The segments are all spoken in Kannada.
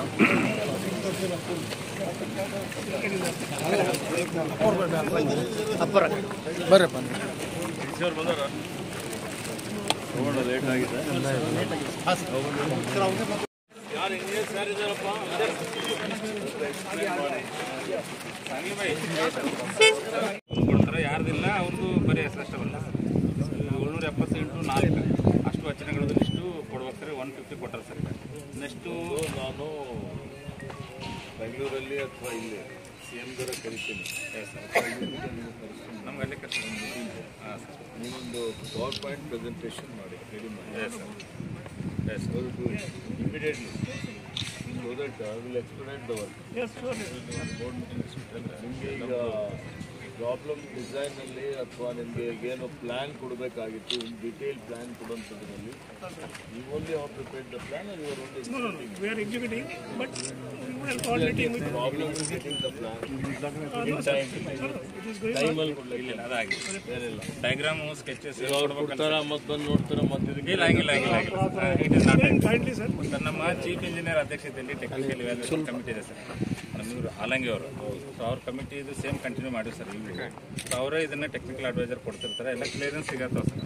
ಬರ್ರಪ್ಪ ಕೊಡ್ತಾರೆ ಯಾರ್ದಿಲ್ಲ ಅವ್ರದ್ದು ಬರೀ ಹೆಸರಷ್ಟವಲ್ಲ ಏಳ್ನೂರ ಎಪ್ಪತ್ತೆಂಟು ನಾಲ್ಕು ಅಷ್ಟು ವಚನಗಳದ್ದು ಇಷ್ಟು ಕೊಡ್ಬೇಕು ಸರ್ ಒನ್ ಫಿಫ್ಟಿ ಕೊಟ್ಟಾರೆ ಸರ್ ನೆಕ್ಸ್ಟು ನಾನು ಬೆಂಗಳೂರಲ್ಲಿ ಅಥವಾ ಇಲ್ಲಿ ಸಿ ಎಂ ದರ ಕರಿತೀನಿ ನಮ್ಗೆ ಅಲ್ಲೇ ಕಷ್ಟ ಹಾಂ ಸರ್ ನೀವೊಂದು ಪವರ್ ಪಾಯಿಂಟ್ ಪ್ರೆಸೆಂಟೇಷನ್ ಮಾಡಿ ರೆಡಿ ಮಾಡಿ yes sir yes immediately so that I will explain the work ನಿಮಗೆ ಈಗ ಪ್ರಾಬ್ಲಮ್ ಡಿಸೈನಲ್ಲಿ ಅಥವಾ ನಿಮಗೆ ಏನು ಪ್ಲ್ಯಾನ್ ಕೊಡಬೇಕಾಗಿತ್ತು ಇನ್ ಡೀಟೇಲ್ ಪ್ಲ್ಯಾನ್ ಕೊಡುವಂಥದ್ರಲ್ಲಿ ನೀವು only have prepared the plan are your only We are executing, but we will coordinating with. Problem is getting the plan in time It is going ಟೈಮಲ್ಲಿ ಕೊಡಲಿಲ್ಲ ಅದಾಗಿ ಏನಿಲ್ಲ ಡಯಾಗ್ರಾಮು ಸ್ಕೆಚಸ್ ಅವ್ರು ಕೊಡ್ತಾರ ಮತ್ತೆ ಬಂದು ನೋಡ್ತಾರ ಮತ್ತೆ ಇದಕ್ಕೆ ಇಲ್ಲ ಆಗಿಲ್ಲ ಆಗಿಲ್ಲ ಆಗಿಲ್ಲ it is not kindly, sir. Sir ನಮ್ಮ ಚೀಫ್ ಇಂಜಿನಿಯರ್ ಅಧ್ಯಕ್ಷತೆಯಲ್ಲಿ ಟೆಕ್ನಿಕಲ್ ಇವ್ಯಾಲ್ಯೂಷನ್ ಕಮಿಟಿ ಇದೆ ಸರ್ ನಮ್ಮೂರು ಹಾಲಂಗಿ ಅವರು ಸೊ ಅವ್ರ ಕಮಿಟಿ ಇದು ಸೇಮ್ ಕಂಟಿನ್ಯೂ ಮಾಡಿ ಸರ್ ಇವು ಸೊ ಅವರೇ ಇದನ್ನ ಟೆಕ್ನಿಕಲ್ ಅಡ್ವೈಸರ್ ಕೊಡ್ತಿರ್ತಾರೆ ಎಲ್ಲ ಕ್ಲಿಯರೆನ್ಸ್ ಸಿಗತ್ತವ sir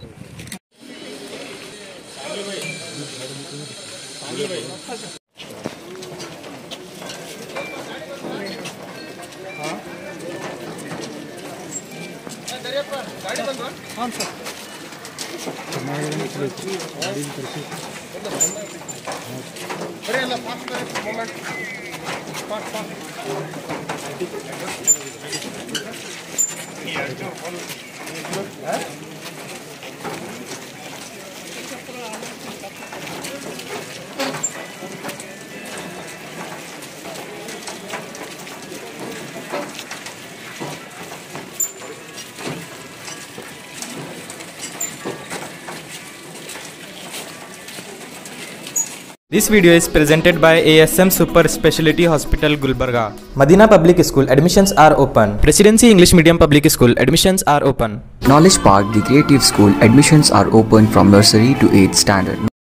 This video is presented by ASM Super Speciality Hospital Gulbarga. Madina Public School admissions are open. Presidency English Medium Public School admissions are open. Knowledge Park, the creative school, admissions are open from nursery to 8th standard.